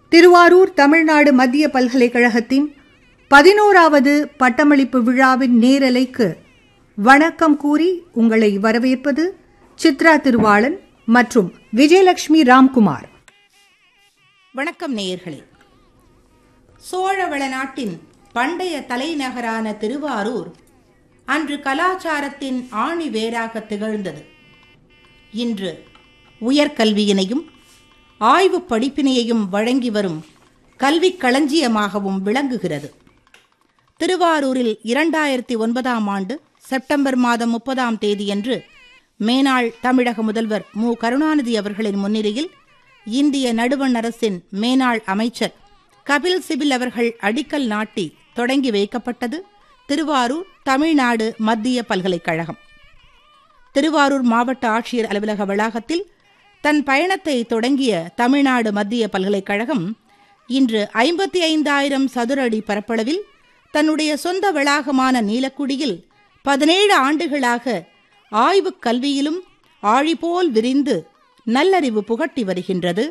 திருவாரூர் தமிழ்நாடு மத்திய பல்கலைக்கழகத்தின் பதினோராவது பட்டமளிப்பு விழாவின் நேரலைக்கு வணக்கம் கூறி உங்களை வரவேற்பது சித்ரா திருவாளன் மற்றும் விஜயலட்சுமி ராம்குமார் வணக்கம் நேயர்களே சோழவள நாட்டின் பண்டைய தலைநகரான திருவாரூர் அன்று கலாச்சாரத்தின் ஆணி வேராக திகழ்ந்தது இன்று உயர்கல்வியினையும் ஆய்வு படிப்பினையையும் வழங்கி வரும் கல்விக் களஞ்சியமாகவும் விளங்குகிறது திருவாரூரில் இரண்டாயிரத்தி ஒன்பதாம் ஆண்டு செப்டம்பர் மாதம் முப்பதாம் தேதியன்று மேனாள் தமிழக முதல்வர் மு கருணாநிதி அவர்களின் முன்னிலையில் இந்திய நடுவண் அரசின் மேனாள் அமைச்சர் கபில் சிபில் அவர்கள் அடிக்கல் நாட்டி தொடங்கி வைக்கப்பட்டது திருவாரூர் தமிழ்நாடு மத்திய பல்கலைக்கழகம் திருவாரூர் மாவட்ட ஆட்சியர் அலுவலக வளாகத்தில் தன் பயணத்தை தொடங்கிய தமிழ்நாடு மத்திய பல்கலைக்கழகம் இன்று ஐம்பத்தி ஐந்தாயிரம் சதுர அடி பரப்பளவில் தன்னுடைய சொந்த வளாகமான நீலக்குடியில் பதினேழு ஆண்டுகளாக ஆய்வுக் கல்வியிலும் ஆழிபோல் விரிந்து நல்லறிவு புகட்டி வருகின்றது